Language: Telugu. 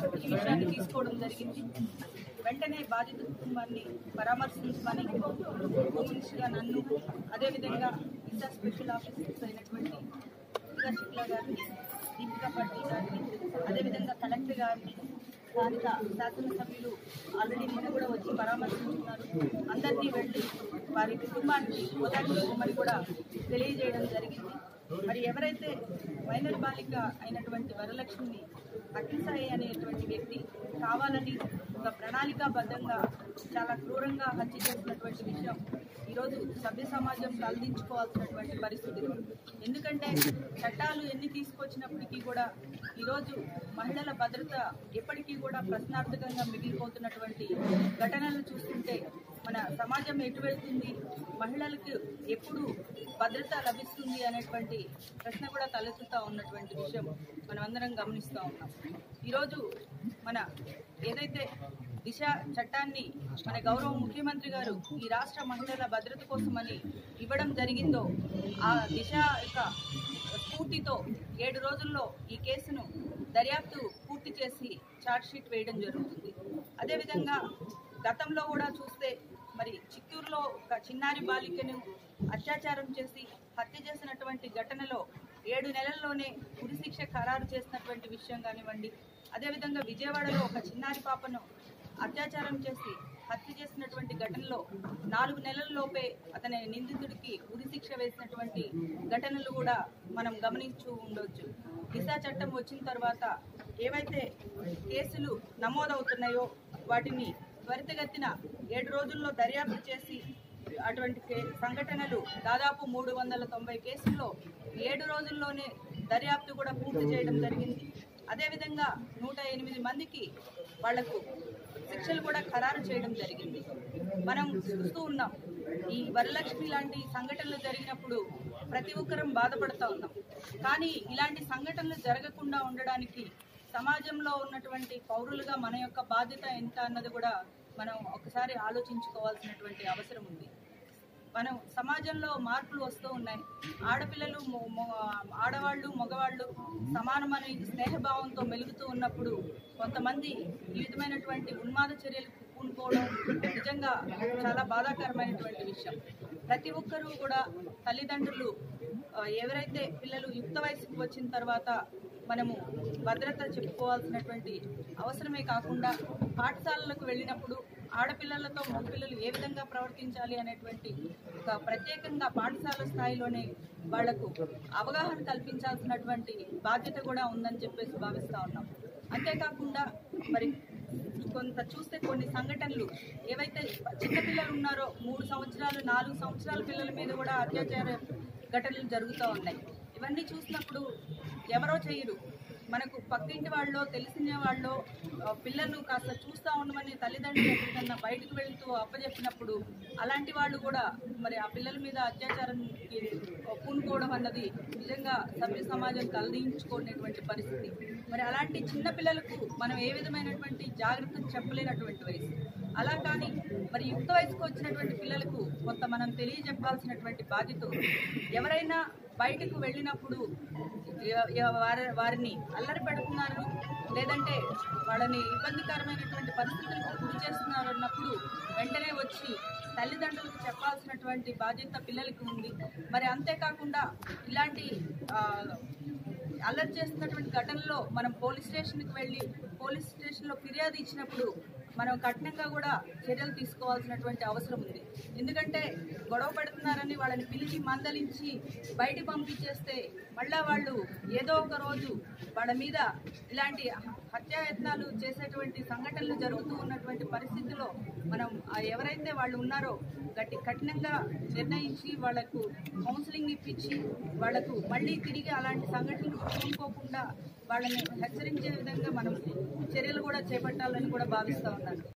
ఈ విషయాన్ని తీసుకోవడం జరిగింది వెంటనే బాధిత కుటుంబాన్ని పరామర్శించమని హోమ్ మినిస్టర్గా నన్ను అదేవిధంగా దిశా స్పెషల్ ఆఫీసర్స్ అయినటువంటి దుర్గా శుక్లా గారిని దీపికా పాటిల్ గారిని అదేవిధంగా కలెక్టర్ గారిని స్థానిక శాసనసభ్యులు ఆల్రెడీ నిన్న కూడా వచ్చి పరామర్శించున్నారు అందరినీ వెళ్ళి వారి కుటుంబాన్ని ఓదార్చుకోమని కూడా తెలియజేయడం జరిగింది మరి ఎవరైతే మైనర్ బాలిక అయినటువంటి వరలక్ష్మిని అఖిసాయి అనేటువంటి వ్యక్తి కావాలని ఒక ప్రణాళికాబద్ధంగా చాలా క్రూరంగా హత్య చేసినటువంటి విషయం ఈరోజు సభ్య సమాజం తలదించుకోవాల్సినటువంటి పరిస్థితి ఎందుకంటే చట్టాలు ఎన్ని తీసుకొచ్చినప్పటికీ కూడా ఈరోజు మహిళల భద్రత ఎప్పటికీ కూడా ప్రశ్నార్థకంగా మిగిలిపోతున్నటువంటి ఘటనలు చూస్తుంటే మన సమాజం ఎటు వెళ్తుంది మహిళలకు ఎప్పుడు భద్రత లభిస్తుంది అనేటువంటి ప్రశ్న కూడా తలెత్తుతా ఉన్నటువంటి విషయం మనం అందరం గమనిస్తూ ఉన్నాం ఈరోజు మన ఏదైతే దిశ చట్టాన్ని మన గౌరవ ముఖ్యమంత్రి గారు ఈ రాష్ట్ర మహిళల భద్రత కోసమని ఇవ్వడం జరిగిందో ఆ దిశ యొక్క స్ఫూర్తితో ఏడు రోజుల్లో ఈ కేసును దర్యాప్తు పూర్తి చేసి ఛార్జ్షీట్ వేయడం జరుగుతుంది అదేవిధంగా గతంలో కూడా చూస్తే మరి చిత్తూరులో ఒక చిన్నారి బాలికను అత్యాచారం చేసి హత్య చేసినటువంటి ఘటనలో ఏడు నెలల్లోనే ఉరిశిక్ష ఖరారు చేసినటువంటి విషయం కానివ్వండి అదేవిధంగా విజయవాడలో ఒక చిన్నారి పాపను అత్యాచారం చేసి హత్య చేసినటువంటి ఘటనలో నాలుగు నెలల్లోపే అతని నిందితుడికి ఉరిశిక్ష వేసినటువంటి ఘటనలు కూడా మనం గమనించు ఉండొచ్చు దిశా చట్టం వచ్చిన తర్వాత ఏవైతే కేసులు నమోదవుతున్నాయో వాటిని త్వరితగతిన ఏడు రోజుల్లో దర్యాప్తు చేసి అటువంటి కే- సంఘటనలు దాదాపు మూడు వందల తొంభై కేసుల్లో ఏడు రోజుల్లోనే దర్యాప్తు కూడా పూర్తి చేయడం జరిగింది అదేవిధంగా నూట ఎనిమిది మందికి వాళ్లకు శిక్షలు కూడా ఖరారు చేయడం జరిగింది మనం చూస్తూ ఉన్నాం ఈ వరలక్ష్మి లాంటి సంఘటనలు జరిగినప్పుడు ప్రతి ఒక్కరం బాధపడుతూ ఉన్నాం కానీ ఇలాంటి సంఘటనలు జరగకుండా ఉండడానికి సమాజంలో ఉన్నటువంటి పౌరులుగా మన యొక్క బాధ్యత ఎంత అన్నది కూడా మనం ఒకసారి ఆలోచించుకోవాల్సినటువంటి అవసరం ఉంది మనం సమాజంలో మార్పులు వస్తూ ఉన్నాయి ఆడపిల్లలు మొ- మొ- ఆడవాళ్ళు మగవాళ్ళు సమానమని స్నేహభావంతో మెలుగుతూ ఉన్నప్పుడు కొంతమంది ఈ విధమైనటువంటి ఉన్మాద చర్యలకు పూనుకోవడం నిజంగా చాలా బాధాకరమైనటువంటి విషయం ప్రతి ఒక్కరూ కూడా తల్లిదండ్రులు ఆ, ఎవరైతే పిల్లలు యుక్త వయసుకు వచ్చిన తర్వాత మనము భద్రత చెప్పుకోవాల్సినటువంటి అవసరమే కాకుండా పాఠశాలలకు వెళ్ళినప్పుడు ఆడపిల్లలతో మగపిల్లలు ఏ విధంగా ప్రవర్తించాలి అనేటువంటి ఒక ప్రత్యేకంగా పాఠశాల స్థాయిలోనే వాళ్లకు అవగాహన కల్పించాల్సినటువంటి బాధ్యత కూడా ఉందని చెప్పేసి భావిస్తా ఉన్నాం అంతేకాకుండా మరి కొంత చూస్తే కొన్ని సంఘటనలు ఏవైతే చిన్నపిల్లలు ఉన్నారో మూడు సంవత్సరాలు నాలుగు సంవత్సరాల పిల్లల మీద కూడా అత్యాచార ఘటనలు జరుగుతూ ఉన్నాయి ఇవన్నీ చూసినప్పుడు ఎవరో చేయరు మనకు పక్కింటి వాళ్ళు తెలిసిన వాళ్ళు ఆ, పిల్లలు కాస్త చూస్తూ ఉండమని తల్లిదండ్రులు ఎక్కడికన్నా బయటకు వెళ్తూ అప్పచెప్పినప్పుడు అలాంటి వాళ్ళు కూడా మరి ఆ పిల్లల మీద అత్యాచారానికి పూనుకోవడం అన్నది నిజంగా సభ్య సమాజం తలదించుకునేటువంటి పరిస్థితి మరి అలాంటి చిన్న పిల్లలకు మనం ఏ విధమైనటువంటి జాగ్రత్తలు చెప్పలేనటువంటి వయసు అలా కానీ మరి యుక్త వయసుకు వచ్చినటువంటి పిల్లలకు కొంత మనం తెలియజెప్పాల్సినటువంటి బాధ్యత ఉంది. ఎవరైనా బయటకు వెళ్ళినప్పుడు ఎ- ఎ- వారి వారిని అల్లరి పెడుతున్నారు లేదంటే వాళ్ళని ఇబ్బందికరమైనటువంటి పరిస్థితులకు గురి చేస్తున్నారు అన్నప్పుడు వెంటనే వచ్చి తల్లిదండ్రులకు చెప్పాల్సినటువంటి బాధ్యత పిల్లలకి ఉంది మరి అంతేకాకుండా ఇలాంటి ఆ, అల్లరి చేస్తున్నటువంటి ఘటనలో మనం పోలీస్ స్టేషన్కి వెళ్ళి పోలీస్ స్టేషన్లో ఫిర్యాదు ఇచ్చినప్పుడు మనం కఠినంగా కూడా చర్యలు తీసుకోవాల్సినటువంటి అవసరం ఉంది ఎందుకంటే గొడవ పెడుతున్నారని వాళ్ళని పిలిచి మందలించి బయటికి పంపించేస్తే మళ్ళా వాళ్ళు ఏదో ఒక రోజు వాళ్ళ మీద ఇలాంటి హత్యాయత్నాలు చేసేటువంటి సంఘటనలు జరుగుతూ ఉన్నటువంటి పరిస్థితిలో మనం ఆ ఎవరైతే వాళ్ళు ఉన్నారో గట్టి కఠినంగా నిర్ణయించి వాళ్లకు కౌన్సిలింగ్ ఇప్పించి వాళ్లకు మళ్ళీ తిరిగి అలాంటి సంఘటనలు కోరుకోకుండా వాళ్ళని హెచ్చరించే విధంగా మనం చర్యలు కూడా చేపట్టాలని కూడా భావిస్తా ఉన్నాను